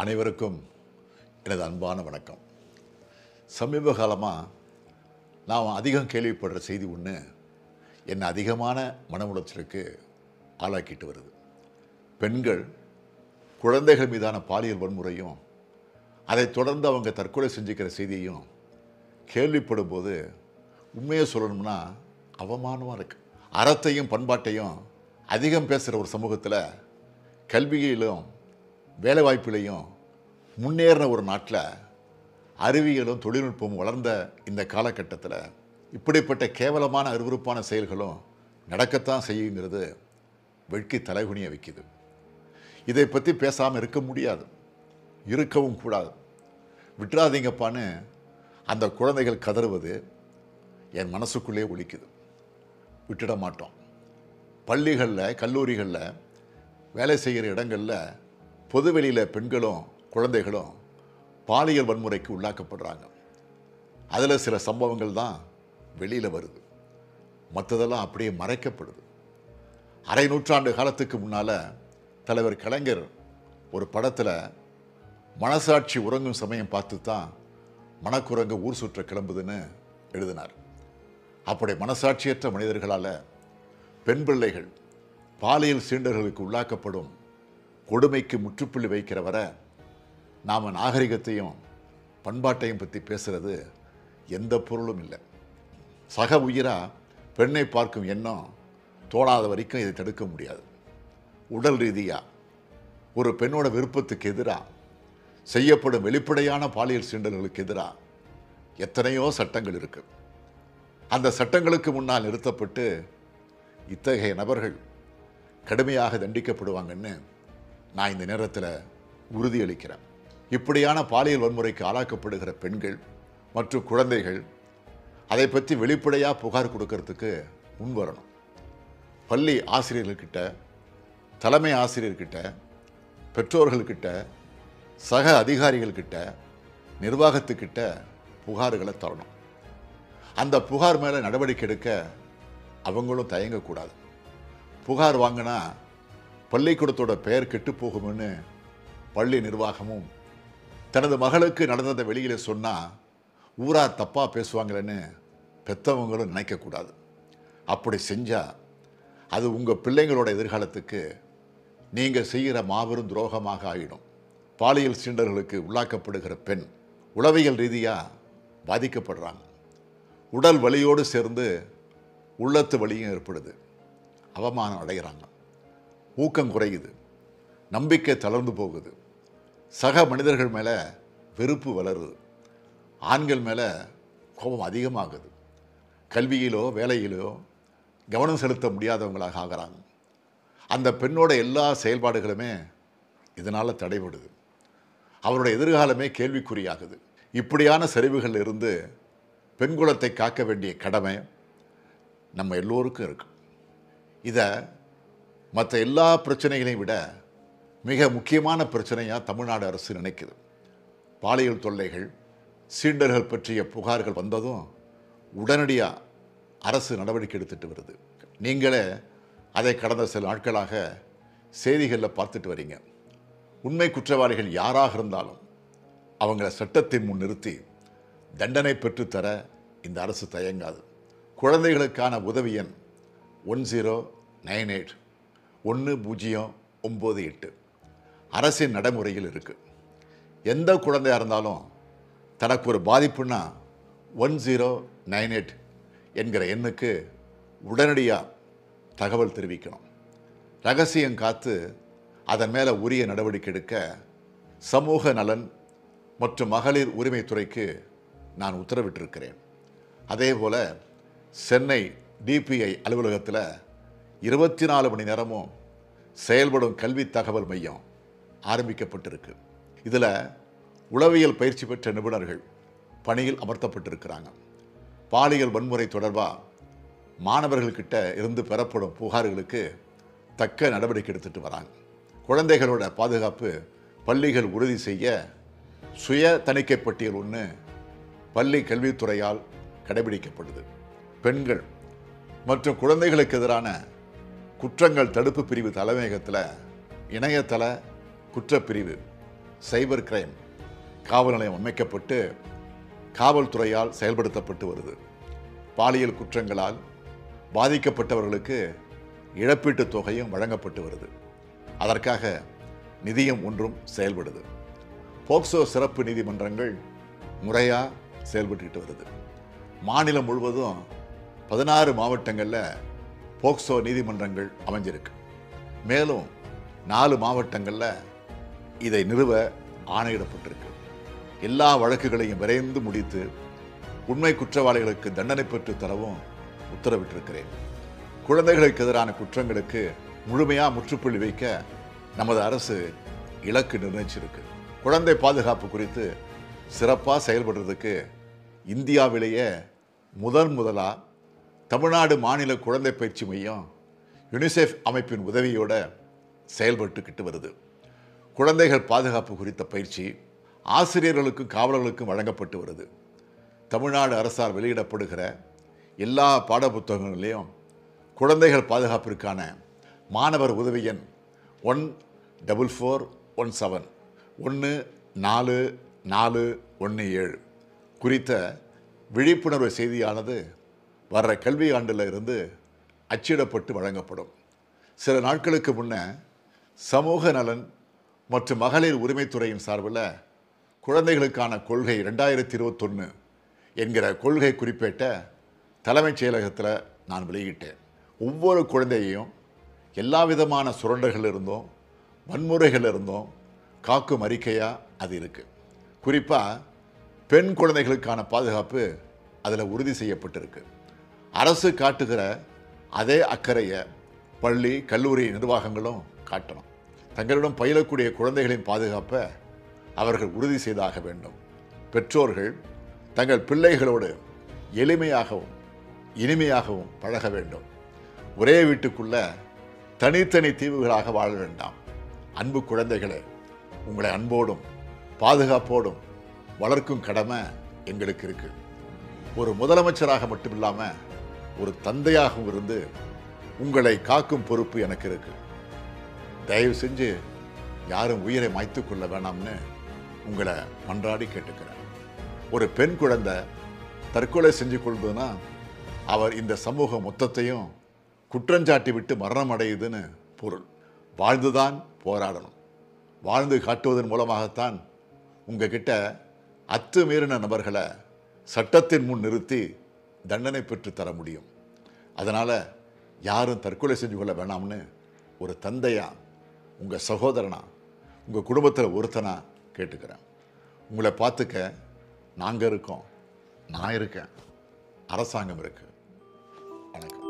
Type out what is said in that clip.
அனைவருக்கும் எனது அன்பான வணக்கம் சமீப காலமாக நான் அதிகம் கேள்விப்படுற செய்தி ஒன்று என்னை அதிகமான மன உளைச்சலுக்கு ஆளாக்கிட்டு வருது பெண்கள் குழந்தைகள் மீதான பாலியல் வன்முறையும் அதைத் தொடர்ந்து அவங்க தற்கொலை செஞ்சுக்கிற செய்தியையும் கேள்விப்படும் போது உண்மையை சொல்லணும்னா அவமானமாக இருக்குது அறத்தையும் பண்பாட்டையும் அதிகம் பேசுகிற ஒரு சமூகத்தில் கல்வியிலும் வேலைவாய்ப்பிலையும் முன்னேறின ஒரு நாட்டில் அறிவியலும் தொழில்நுட்பமும் வளர்ந்த இந்த காலகட்டத்தில் இப்படிப்பட்ட கேவலமான அருவருப்பான செயல்களும் நடக்கத்தான் செய்யுங்கிறது வெட்கி தலைகுனிய வைக்குது இதை பற்றி பேசாமல் இருக்க முடியாது இருக்கவும் கூடாது விட்டுறாதீங்கப்பான்னு அந்த குழந்தைகள் கதறுவது என் மனசுக்குள்ளே ஒலிக்குது விட்டுட மாட்டோம் பள்ளிகளில் கல்லூரிகளில் வேலை செய்கிற இடங்களில் பொதுவெளியில் பெண்களும் குழந்தைகளும் பாலியல் வன்முறைக்கு உள்ளாக்கப்படுறாங்க அதில் சில சம்பவங்கள் தான் வெளியில் வருது மற்றதெல்லாம் அப்படியே மறைக்கப்படுது அரை நூற்றாண்டு காலத்துக்கு முன்னால் தலைவர் கலைஞர் ஒரு படத்தில் மனசாட்சி உறங்கும் சமயம் பார்த்து தான் மனக்குரங்கு ஊர் சுற்ற கிளம்புதுன்னு எழுதினார் அப்படி மனசாட்சியற்ற மனிதர்களால் பெண் பிள்ளைகள் பாலியல் சீண்டர்களுக்கு உள்ளாக்கப்படும் கொடுமைக்கு முற்றுப்புள்ளி வைக்கிற வரை நாம் நாகரிகத்தையும் பண்பாட்டையும் பற்றி பேசுகிறது எந்த பொருளும் இல்லை சக உயிராக பெண்ணை பார்க்கும் எண்ணம் தோணாத வரைக்கும் இதை தடுக்க முடியாது உடல் ரீதியாக ஒரு பெண்ணோட விருப்பத்துக்கு எதிராக செய்யப்படும் வெளிப்படையான பாலியல் சீண்டல்களுக்கு எதிராக எத்தனையோ சட்டங்கள் இருக்கு அந்த சட்டங்களுக்கு முன்னால் நிறுத்தப்பட்டு இத்தகைய நபர்கள் கடுமையாக தண்டிக்கப்படுவாங்கன்னு நான் இந்த நேரத்தில் உறுதியளிக்கிறேன் இப்படியான பாலியல் வன்முறைக்கு ஆளாக்கப்படுகிற பெண்கள் மற்றும் குழந்தைகள் அதை பற்றி வெளிப்படையாக புகார் கொடுக்கறதுக்கு முன் வரணும் பள்ளி ஆசிரியர்கள்கிட்ட தலைமை ஆசிரியர்கிட்ட பெற்றோர்கள்கிட்ட சக அதிகாரிகள்கிட்ட நிர்வாகத்துக்கிட்ட புகார்களை தரணும் அந்த புகார் மேலே நடவடிக்கை எடுக்க அவங்களும் தயங்கக்கூடாது புகார் வாங்கினா பள்ளிக்கூடத்தோட பெயர் கெட்டு போகும்னு பள்ளி நிர்வாகமும் தனது மகளுக்கு நடந்ததை வெளியில் சொன்னால் ஊரார் தப்பாக பேசுவாங்களேன்னு பெற்றவங்களும் நினைக்கக்கூடாது அப்படி செஞ்சால் அது உங்கள் பிள்ளைங்களோட எதிர்காலத்துக்கு நீங்கள் செய்கிற மாபெரும் துரோகமாக ஆகிடும் பாலியல் சீண்டர்களுக்கு உள்ளாக்கப்படுகிற பெண் உளவியல் ரீதியாக பாதிக்கப்படுறாங்க உடல் வலியோடு சேர்ந்து உள்ளத்து வலியும் ஏற்படுது அவமானம் அடைகிறாங்க ஊக்கம் குறையுது நம்பிக்கை தளர்ந்து போகுது சக மனிதர்கள் மேலே வெறுப்பு வளருது ஆண்கள் மேலே கோபம் அதிகமாகுது கல்வியிலோ வேலையிலோ கவனம் செலுத்த முடியாதவங்களாக ஆகிறாங்க அந்த பெண்ணோட எல்லா செயல்பாடுகளுமே இதனால் தடைபடுது அவருடைய எதிர்காலமே கேள்விக்குறியாகுது இப்படியான சரிவுகளில் இருந்து பெண்குலத்தை காக்க வேண்டிய கடமை நம்ம எல்லோருக்கும் இருக்கு இதை மற்ற எல்லா பிரச்சனைகளையும் விட மிக முக்கியமான பிரச்சனையாக தமிழ்நாடு அரசு நினைக்குது பாலியல் தொல்லைகள் சீண்டர்கள் பற்றிய புகார்கள் வந்ததும் உடனடியாக அரசு நடவடிக்கை எடுத்துட்டு வருது நீங்களே அதை கடந்த சில நாட்களாக செய்திகளில் பார்த்துட்டு வரீங்க உண்மை குற்றவாளிகள் யாராக இருந்தாலும் அவங்கள சட்டத்தின் முன் நிறுத்தி தண்டனை பெற்றுத்தர இந்த அரசு தயங்காது குழந்தைகளுக்கான உதவி எண் ஒன் ஜீரோ நைன் எயிட் ஒன்று பூஜ்ஜியம் ஒம்பது எட்டு அரசின் நடைமுறையில் இருக்குது எந்த குழந்தையாக இருந்தாலும் தனக்கு ஒரு பாதிப்புன்னா ஒன் ஜீரோ நைன் எயிட் என்கிற எண்ணுக்கு உடனடியாக தகவல் தெரிவிக்கணும் ரகசியம் காத்து அதன் மேலே உரிய நடவடிக்கை எடுக்க சமூக நலன் மற்றும் மகளிர் உரிமைத்துறைக்கு நான் உத்தரவிட்டிருக்கிறேன் அதே போல் சென்னை டிபிஐ அலுவலகத்தில் இருபத்தி நாலு மணி நேரமும் செயல்படும் கல்வி தகவல் மையம் ஆரம்பிக்கப்பட்டிருக்கு இதில் உளவியல் பயிற்சி பெற்ற நிபுணர்கள் பணியில் அமர்த்தப்பட்டிருக்கிறாங்க பாலியல் வன்முறை தொடர்பாக மாணவர்கள்கிட்ட இருந்து பெறப்படும் புகார்களுக்கு தக்க நடவடிக்கை எடுத்துட்டு வராங்க குழந்தைகளோட பாதுகாப்பு பள்ளிகள் உறுதி செய்ய சுய தணிக்கை பட்டியல் ஒன்று பள்ளி கல்வித்துறையால் கடைபிடிக்கப்படுது பெண்கள் மற்றும் குழந்தைகளுக்கு எதிரான குற்றங்கள் தடுப்பு பிரிவு தலைமையகத்தில் இணையதள குற்றப்பிரிவு சைபர் கிரைம் காவல் நிலையம் அமைக்கப்பட்டு காவல்துறையால் செயல்படுத்தப்பட்டு வருது பாலியல் குற்றங்களால் பாதிக்கப்பட்டவர்களுக்கு இழப்பீட்டுத் தொகையும் வழங்கப்பட்டு வருது அதற்காக நிதியம் ஒன்றும் செயல்படுது போக்சோ சிறப்பு நீதிமன்றங்கள் முறையாக செயல்பட்டுக்கிட்டு வருது மாநிலம் முழுவதும் பதினாறு மாவட்டங்களில் போக்சோ நீதிமன்றங்கள் அமைஞ்சிருக்கு மேலும் நாலு மாவட்டங்களில் இதை நிறுவ ஆணையிடப்பட்டிருக்கு எல்லா வழக்குகளையும் விரைந்து முடித்து உண்மை குற்றவாளிகளுக்கு தண்டனை பெற்றுத் தரவும் உத்தரவிட்டிருக்கிறேன் குழந்தைகளுக்கு எதிரான குற்றங்களுக்கு முழுமையாக முற்றுப்புள்ளி வைக்க நமது அரசு இலக்கு நிர்ணயிச்சிருக்கு குழந்தை பாதுகாப்பு குறித்து சிறப்பாக செயல்படுறதுக்கு இந்தியாவிலேயே முதன் முதலாக தமிழ்நாடு மாநில குழந்தை பயிற்சி மையம் யுனிசெஃப் அமைப்பின் உதவியோட செயல்பட்டுக்கிட்டு வருது குழந்தைகள் பாதுகாப்பு குறித்த பயிற்சி ஆசிரியர்களுக்கும் காவலர்களுக்கும் வழங்கப்பட்டு வருது தமிழ்நாடு அரசால் வெளியிடப்படுகிற எல்லா பாடப்புத்தகங்களையும் குழந்தைகள் பாதுகாப்பிற்கான மாணவர் உதவி எண் one double four one seven ஒன்று நாலு நாலு ஒன்று ஏழு குறித்த விழிப்புணர்வு செய்தியானது வர்ற கல்வி ஆண்டில் இருந்து அச்சிடப்பட்டு வழங்கப்படும் சில நாட்களுக்கு முன்ன சமூக நலன் மற்றும் மகளிர் உரிமைத்துறையின் சார்பில் குழந்தைகளுக்கான கொள்கை ரெண்டாயிரத்தி இருபத்தொன்று என்கிற கொள்கை குறிப்பேட்ட தலைமைச் செயலகத்தில் நான் வெளியிட்டேன் ஒவ்வொரு குழந்தையையும் எல்லா விதமான சுரண்டல்கள் இருந்தும் வன்முறைகள் இருந்தும் காக்கும் அறிக்கையாக அது இருக்குது குறிப்பாக பெண் குழந்தைகளுக்கான பாதுகாப்பு அதில் உறுதி செய்யப்பட்டிருக்கு அரசு காட்டுகிற அதே அக்கறையை பள்ளி கல்லூரி நிர்வாகங்களும் காட்டணும் தங்களிடம் பயிலக்கூடிய குழந்தைகளின் பாதுகாப்பை அவர்கள் உறுதி செய்தாக வேண்டும் பெற்றோர்கள் தங்கள் பிள்ளைகளோடு எளிமையாகவும் இனிமையாகவும் பழக வேண்டும் ஒரே வீட்டுக்குள்ள தனித்தனி தீவுகளாக வாழ வேண்டாம் அன்பு குழந்தைகளே உங்களை அன்போடும் பாதுகாப்போடும் வளர்க்கும் கடமை எங்களுக்கு இருக்கு ஒரு முதலமைச்சராக மட்டும் இல்லாமல் ஒரு தந்தையாகவும் இருந்து உங்களை காக்கும் பொறுப்பு எனக்கு இருக்கு தயவு செஞ்சு யாரும் உயிரை மாய்த்து கொள்ள வேணாம்னு உங்களை மன்றாடி கேட்டுக்கிறேன் ஒரு பெண் குழந்தை தற்கொலை செஞ்சு கொள்வதுன்னா அவர் இந்த சமூகம் மொத்தத்தையும் குற்றஞ்சாட்டி விட்டு மரணம் அடையுதுன்னு பொருள் வாழ்ந்துதான் போராடணும் வாழ்ந்து காட்டுவதன் மூலமாகத்தான் உங்ககிட்ட அத்துமீறின நபர்களை சட்டத்தின் முன் நிறுத்தி தண்டனை பெற்று தர முடியும் அதனால் யாரும் தற்கொலை செஞ்சு கொள்ள வேணாம்னு ஒரு தந்தையா உங்கள் சகோதரனா உங்கள் குடும்பத்தில் ஒருத்தனா கேட்டுக்கிறேன் உங்களை பார்த்துக்க நாங்கள் இருக்கோம் நான் இருக்கேன் அரசாங்கம் இருக்கு வணக்கம்